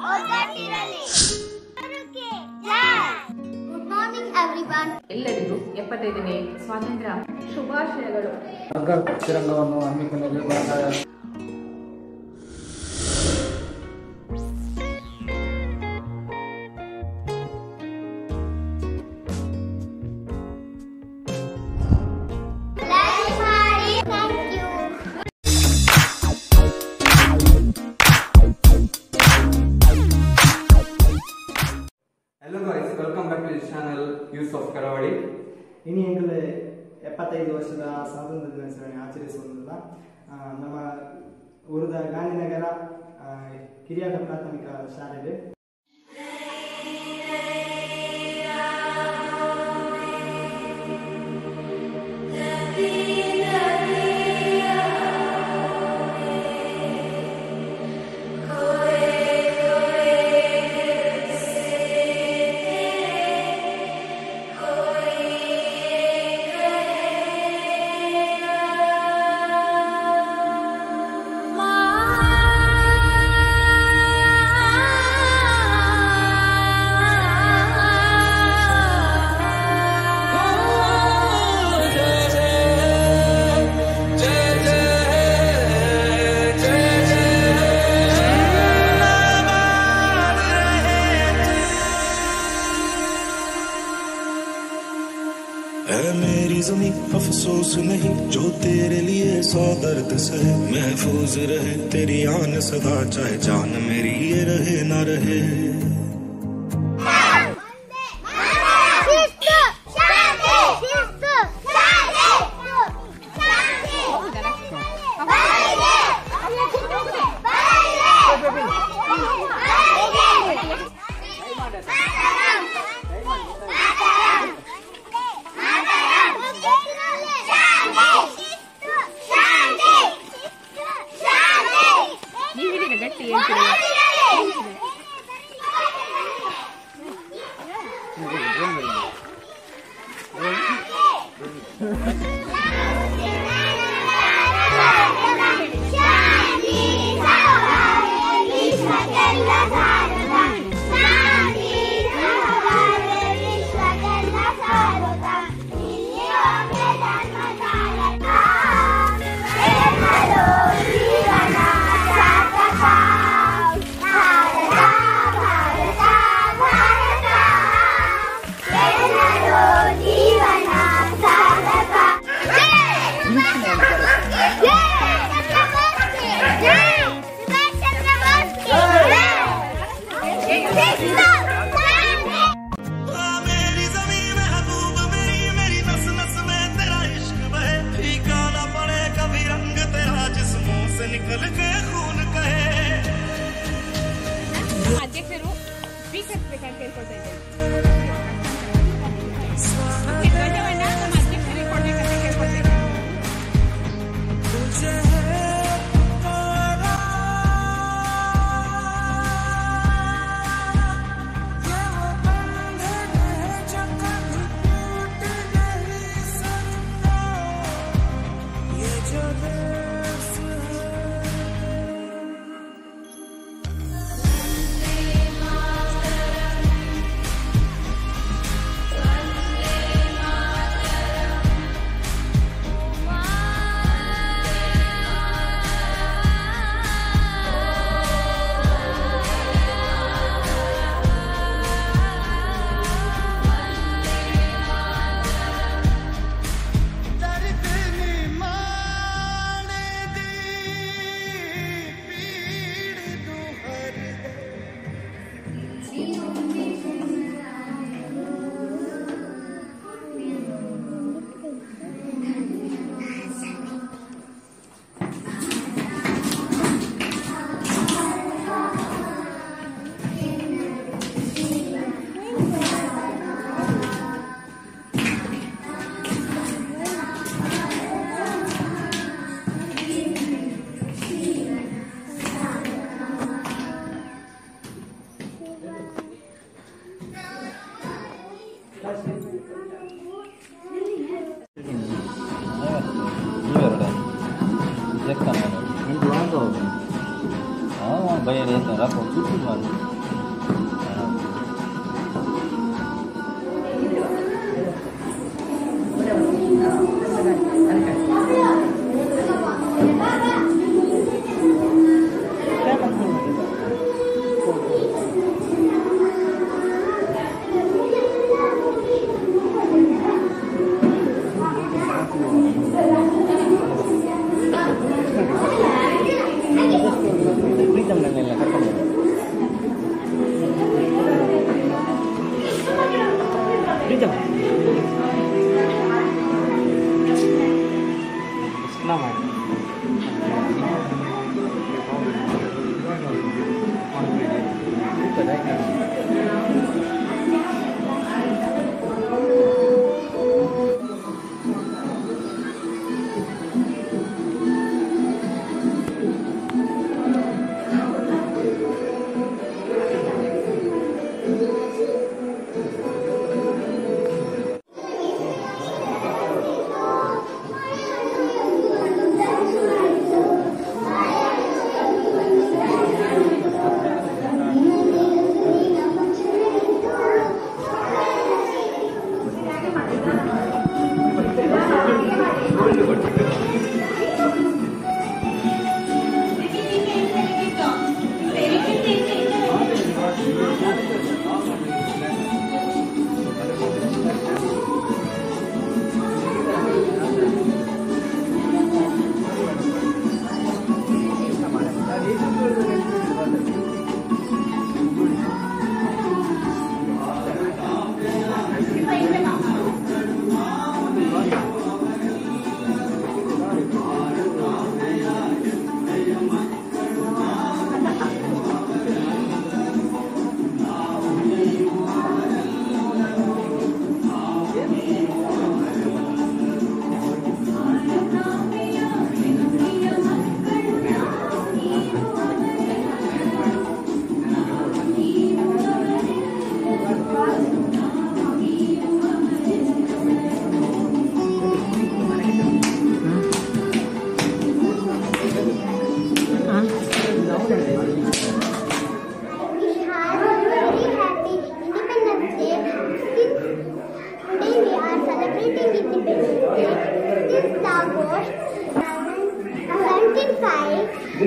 ಒಗ್ಗಟ್ಟಿರಲಿ good morning everyone ಎಲ್ಲರಿಗೂ ಎಪ್ಪತ್ತೈದನೇ ಸ್ವಾತಂತ್ರ್ಯ ಶುಭಾಶಯಗಳು ವರ್ಗ ತಿರಂಗವನ್ನು ಹಮ್ಮಿಕೊಂಡಿರುವ ಲೈಕ್ ಮಾಡಿ thank you Hello guys, welcome back to this channel Use of Karavadi. ಇನ್ನು ಈಗಲೇ ಎಪ್ಪತ್ತೈದು ವರ್ಷದ ಸ್ವಾತಂತ್ರ್ಯ ದಿನಾಚರಣೆ ಆಚರಿಸುವುದಿಲ್ಲ ಆ, ನಮ್ಮ ಊರದ ಗಾಂಧಿನಗರ ಆ, ಕಿರಿಯಾದ ಪ್ರಾಥಮಿಕ ಶಾಲೆಗೆ है मेरी जमी अफसोस नहीं जो तेरे लिए सौ दर्द सहे महफूज रहे तेरी आन सदा चाहे जान मेरी ये रहे ना रहे ಶಿಸ್ತು ಶಾಂತಿ ಶಿಸ್ತು ಶಾಂತಿ ಶಾಂತಿ ಬಾಯಿಗೆ ನೀವಿದ್ದೀರ ಗಟ್ಟಿ ಹೇಳ್ತೀರಿ ಶಾಂತಿ ಸೌಹಾರ್ದ ವಿಶ್ವಕ್ಕೆಲ್ಲ ಸಾರುತ್ತ ಶಾಂತಿ ಸೌಹಾರ್ದ ವಿಶ್ವಕ್ಕೆಲ್ಲ ಸಾರುತ್ತ ಇಲ್ಲಿಯವರೆಗೆ ಜನ್ಮ ತಾಳಕ ಎಲ್ಲರೂ ಜೀವನ ಸಾರ್ಥಕ bayar ya tara ko tutu man Preetham ನನ್ನೆಲ್ಲ ಕರ್ಕೊಂಡು ಪ್ರೀತಮ್ ಸ್ನಾನ ಮಾಡಿ We had a very happy Independence Day. Today we are celebrating Independence Day. Since August 75, we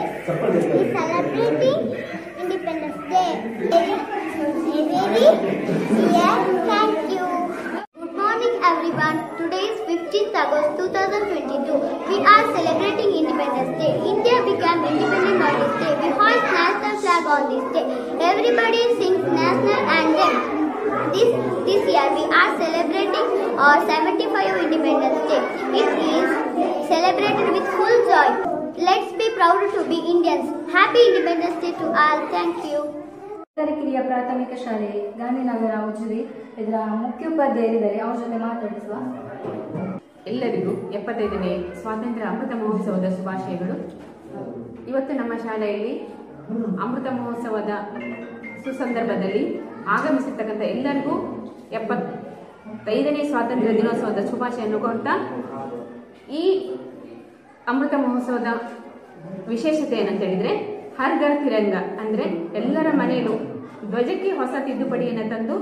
celebrating Independence Day. Very, very yeah, thank you. Good morning everyone. Today is 15th August 2022. We are celebrating Independence Day. India became independent on this day. We hoist national flag on this day. Everybody sings national anthem. This this year we are celebrating our 75th Independence Day. It is celebrated with full joy. Let's be proud to be Indians. Happy Independence Day to all. Thank you. ಸರ್ಕಾರಿ ಕಿರಿಯ ಪ್ರಾಥಮಿಕ ಶಾಲೆ ಗಾಂಧಿನಗರ ಉಜಿರೆ ಇದರ ಮುಖ್ಯೋಪಾಧ್ಯಾಯರಿದ್ದಾರೆ ಅವ್ರ ಜೊತೆ ಮಾತಾಡಿಸುವ ಎಲ್ಲರಿಗೂ ಎಪ್ಪತ್ತೈದನೇ ಸ್ವಾತಂತ್ರ್ಯ ಅಮೃತ ಮಹೋತ್ಸವದ ಶುಭಾಶಯಗಳು ಇವತ್ತು ನಮ್ಮ ಶಾಲೆಯಲ್ಲಿ ಅಮೃತ ಮಹೋತ್ಸವದ ಸುಸಂದರ್ಭದಲ್ಲಿ ಆಗಮಿಸಿರ್ತಕ್ಕಂಥ ಎಲ್ಲರಿಗೂ ಎಪ್ಪತ್ತೈದನೇ ಸ್ವಾತಂತ್ರ್ಯ ದಿನೋತ್ಸವದ ಶುಭಾಶಯನ್ನು ಕೊಡ್ತಾ ಈ ಅಮೃತ ಮಹೋತ್ಸವದ ವಿಶೇಷತೆ ಏನಂತ ಹೇಳಿದ್ರೆ ಹರ್ ಘರ್ ತಿರಂಗ ಅಂದ್ರೆ ಎಲ್ಲರ ಮನೆಯಲ್ಲೂ ಧ್ವಜಕ್ಕೆ ಹೊಸ ತಿದ್ದುಪಡಿಯನ್ನು ತಂದು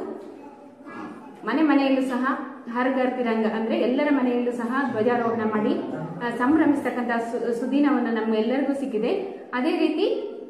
ಮನೆ ಮನೆಯಲ್ಲೂ ಸಹ ಹರ್ ಘರ್ ತಿರಂಗ ಅಂದ್ರೆ ಎಲ್ಲರ ಮನೆಯಲ್ಲೂ ಸಹ ಧ್ವಜಾರೋಹಣ ಮಾಡಿ ಆ, ಸಂಭ್ರಮಿಸ್ತಕ್ಕಂಥ ಸು- ಸುದಿನವನ್ನು ನಮ್ಮೆಲ್ಲರಿಗೂ ಸಿಕ್ಕಿದೆ ಅದೇ ರೀತಿ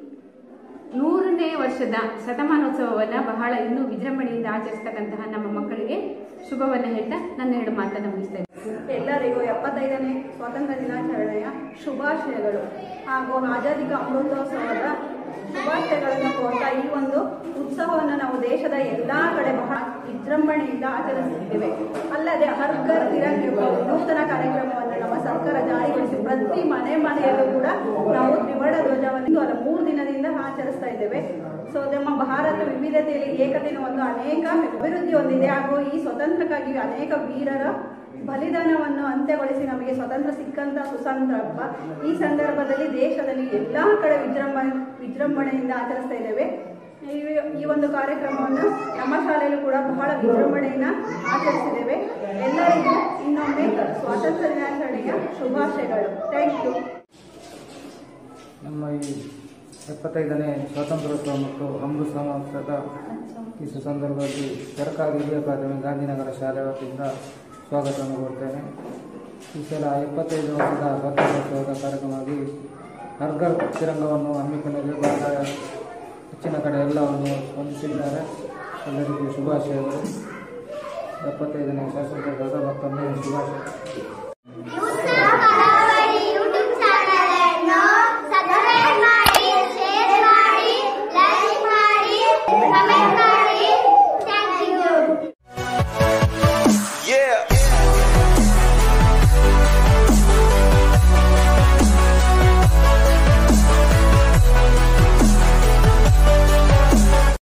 ನೂರನೇ ವರ್ಷದ ಶತಮಾನೋತ್ಸವವನ್ನ ಬಹಳ ಇನ್ನೂ ವಿಜೃಂಭಣೆಯಿಂದ ಆಚರಿಸ್ತಕ್ಕಂತಹ ನಮ್ಮ ಮಕ್ಕಳಿಗೆ ಶುಭವನ್ನ ಹೇಳ್ತಾ ನನ್ನ ಎರಡು ಮಾತನ್ನ ಮುಗಿಸ್ತಾ ಇದ್ದೇನೆ. ಎಲ್ಲರಿಗೂ ಎಪ್ಪತ್ತೈದನೇ ಸ್ವಾತಂತ್ರ್ಯ ದಿನಾಚರಣೆಯ ಶುಭಾಶಯಗಳು ಹಾಗೂ ಆಜಾದಿ ಕಾ ಅಮೃತೋತ್ಸವದ ಶುಭಾಶಯಗಳನ್ನು ಕೋರ್ತಾ ಈ ಒಂದು ಉತ್ಸವವನ್ನು ನಾವು ದೇಶದ ಎಲ್ಲಾ ಕಡೆ ಬಹಳ ವಿಜೃಂಭಣೆಯಿಂದ ಆಚರಿಸುತ್ತಿದ್ದೇವೆ ಅಲ್ಲದೆ ಹರ್ ಘರ್ ತಿರಂಗ್ ಎಂಬ ನೂತನ ಕಾರ್ಯಕ್ರಮವನ್ನು ನಮ್ಮ ಸರ್ಕಾರ ಜಾರಿಗೊಳಿಸಿ ಪ್ರತಿ ಮನೆ ಮನೆಯಲ್ಲೂ ಕೂಡ ನಾವು ತ್ರಿವರ್ಣ ಧ್ವಜವನ್ನು ಅಲ್ಲ ಮೂರು ದಿನದಿಂದ ಆಚರಿಸ್ತಾ ಇದ್ದೇವೆ ಸೊ ನಮ್ಮ ಭಾರತ ವಿವಿಧತೆಯಲ್ಲಿ ಏಕತೆಯನ್ನು ಒಂದು ಅನೇಕ ಅಭಿವೃದ್ಧಿ ಹೊಂದಿದೆ ಹಾಗೂ ಈ ಸ್ವತಂತ್ರಕ್ಕಾಗಿ ಅನೇಕ ವೀರರ ಬಲಿದಾನವನ್ನು ಅಂತ್ಯಗೊಳಿಸಿ ನಮಗೆ ಸ್ವತಂತ್ರ ಸಿಕ್ಕಂತ ಸುಸಂದರ್ಭ ಈ ಸಂದರ್ಭದಲ್ಲಿ ದೇಶದಲ್ಲಿ ಎಲ್ಲಾ ಕಡೆ ವಿಜೃಂಭಣೆ ವಿಜೃಂಭಣೆಯಿಂದ ಆಚರಿಸ್ತಾ ಇದ್ದೇವೆ ಈ- ಈ ಒಂದು ಕಾರ್ಯಕ್ರಮವನ್ನು ನಮ್ಮ ಶಾಲೆಯಲ್ಲೂ ಕೂಡ ಬಹಳ ವಿಜೃಂಭಣೆಯಿಂದ ಆಚರಿಸಿದ್ದೇವೆ ಎಲ್ಲರಿಗೂ ಇನ್ನೊಮ್ಮೆ ಸ್ವಾತಂತ್ರ್ಯ ದಿನಾಚರಣೆಯ ಶುಭಾಶಯಗಳು ಥ್ಯಾಂಕ್ ಯು ನಮ್ಮ ಈ ಎಪ್ಪತ್ತೈದನೇ ಸ್ವಾತಂತ್ರ್ಯೋತ್ಸವ ಮತ್ತು ಅಮೃತ ಮಹೋತ್ಸವದ ಈ ಸಂದರ್ಭದಲ್ಲಿ ಸರ್ಕಾರಿ ಹಿರಿಯ ಪ್ರಾಥಮಿಕ ಗಾಂಧಿನಗರ ಶಾಲೆ ವತಿಯಿಂದ ಸ್ವಾಗತವನ್ನು ಕೊಡ್ತೇನೆ ಈ ಸಲ ಎಪ್ಪತ್ತೈದು ವರ್ಷದ ಸ್ವಾತಂತ್ರ್ಯೋತ್ಸವದ ಕಾರ್ಯಕ್ರಮವಾಗಿ ಹರ್ಗರ್ ತಿರಂಗವನ್ನು ಹಮ್ಮಿಕೊಂಡಿದ್ದು ಬಹಳ ಹೆಚ್ಚಿನ ಕಡೆ ಎಲ್ಲವನ್ನು ಸ್ಪಂದಿಸಿದ್ದಾರೆ ಎಲ್ಲರಿಗೂ ಶುಭಾಶಯಗಳು ಎಪ್ಪತ್ತೈದನೇ ಸ್ವಾತಂತ್ರ್ಯೋತ್ಸವದ ಮತ್ತೊಮ್ಮೆ ಶುಭಾಶಯ